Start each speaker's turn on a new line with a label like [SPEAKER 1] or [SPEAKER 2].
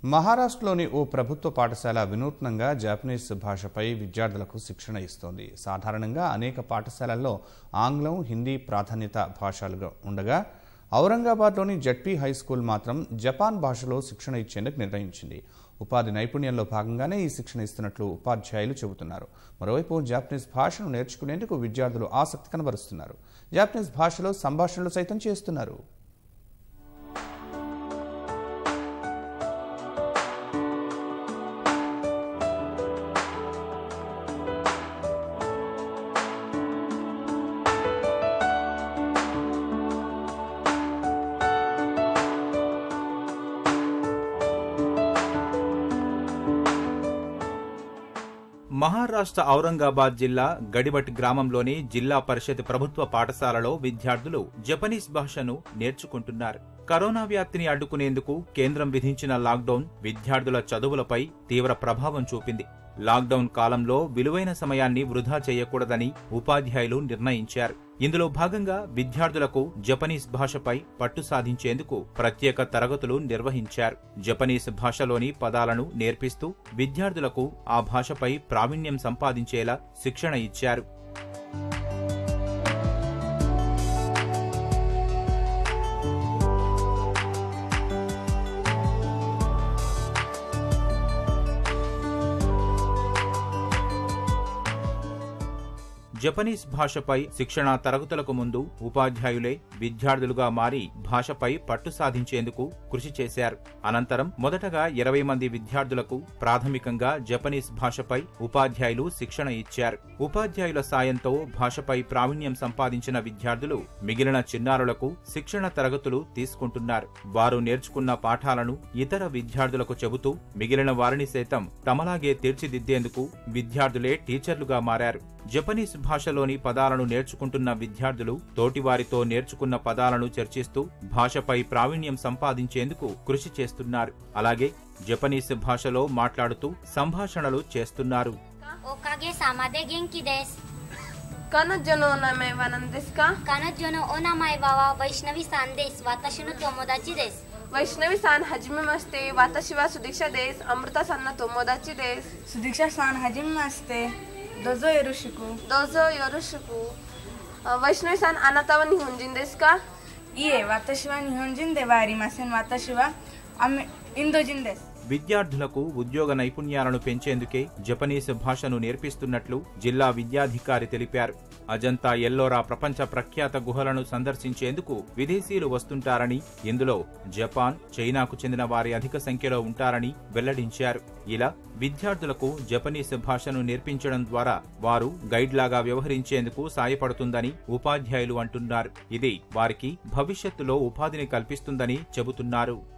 [SPEAKER 1] మహారాష్ట్రలోని ఓ ప్రభుత్వ పాఠశాల వినూత్నంగా జాపనీస్ భాషపై విద్యార్థులకు శిక్షణ ఇస్తోంది సాధారణంగా అనేక పాఠశాలల్లో ఆంగ్లం హిందీ ప్రాధాన్యత భాషలుగా ఉండగా ఔరంగాబాద్లోని జడ్పీ హై స్కూల్ మాత్రం జపాన్ భాషలో శిక్షణ ఇచ్చేందుకు నిర్ణయించింది ఉపాధి నైపుణ్యంలో భాగంగానే ఈ శిక్షణ ఇస్తున్నట్లు ఉపాధ్యాయులు చెబుతున్నారు మరోవైపు జాపనీస్ భాషను నేర్చుకునేందుకు విద్యార్థులు ఆసక్తి కనబరుస్తున్నారు జాపనీస్ భాషలో సంభాషణలు సైతం చేస్తున్నారు
[SPEAKER 2] మహారాష్ట్ర ఔరంగాబాద్ జిల్లా గడిబట్ గ్రామంలోని జిల్లా పరిషత్ ప్రభుత్వ పాఠశాలలో విద్యార్థులు జపనీస్ భాషను నేర్చుకుంటున్నారు కరోనా వ్యాప్తిని అడ్డుకునేందుకు కేంద్రం విధించిన లాక్డౌన్ విద్యార్థుల చదువులపై తీవ్ర ప్రభావం చూపింది లాక్డౌన్ కాలంలో విలువైన సమయాన్ని వృధా చేయకూడదని ఉపాధ్యాయులు నిర్ణయించారు ఇందులో భాగంగా విద్యార్థులకు జపనీస్ భాషపై పట్టు సాధించేందుకు ప్రత్యేక తరగతులు నిర్వహించారు జపనీస్ భాషలోని పదాలను నేర్పిస్తూ విద్యార్థులకు ఆ భాషపై ప్రావీణ్యం సంపాదించేలా శిక్షణ ఇచ్చారు జపనీస్ భాషపై శిక్షణా తరగతులకు ముందు ఉపాధ్యాయులే విద్యార్థులుగా మారి భాషపై పట్టు సాధించేందుకు కృషి చేశారు అనంతరం మొదటగా ఇరవై మంది విద్యార్థులకు ప్రాథమికంగా జపనీస్ భాషపై ఉపాధ్యాయులు శిక్షణ ఇచ్చారు ఉపాధ్యాయుల సాయంతో భాషపై ప్రావీణ్యం సంపాదించిన విద్యార్థులు మిగిలిన చిన్నారులకు శిక్షణ తరగతులు తీసుకుంటున్నారు వారు నేర్చుకున్న పాఠాలను ఇతర విద్యార్థులకు చెబుతూ మిగిలిన వారిని సైతం తమలాగే తీర్చిదిద్దేందుకు విద్యార్థులే టీచర్లుగా మారారు జపనీస్ భాషలోని పదాలను నేర్చుకుంటున్న విద్యార్థులు తోటివారితో నేర్చుకున్న పదాలను చర్చిస్తూ భాషపై ప్రావీణ్యం సంపాదించేందుకు కృషి చేస్తున్నారు అలాగే జపనీస్ భాషలో మాట్లాడుతూ సంభాషణలు చేస్తున్నారు
[SPEAKER 3] おかげさまで元気です。
[SPEAKER 4] 彼女のお名前は何ですか
[SPEAKER 3] 彼女のお名前はワイシナビさんです。私の友達です。
[SPEAKER 4] ワイシナビさんはじめまして私はスディクシャですアムルタさんの友達です
[SPEAKER 5] スディクシャさんはじめましてどうぞよろしく
[SPEAKER 4] どうぞよろしくあワイシナビさんあなたは日本人ですか
[SPEAKER 5] いえ私は日本人ではありません私はアメインド人です
[SPEAKER 2] విద్యార్థులకు ఉద్యోగ నైపుణ్యాలను పెంచేందుకే జపనీస్ భాషను నేర్పిస్తున్నట్లు జిల్లా విద్యాధికారి తెలిపారు అజంతా ఎల్లోరా ప్రపంచ ప్రఖ్యాత గుహలను సందర్శించేందుకు విదేశీయులు వస్తుంటారని ఇందులో జపాన్ చైనాకు చెందిన వారి అధిక సంఖ్యలో ఉంటారని వెల్లడించారు ఇలా విద్యార్థులకు జపనీస్ భాషను నేర్పించడం ద్వారా వారు గైడ్ లాగా వ్యవహరించేందుకు సాయపడుతుందని ఉపాధ్యాయులు అంటున్నారు ఇది వారికి భవిష్యత్తులో ఉపాధిని కల్పిస్తుందని చెబుతున్నారు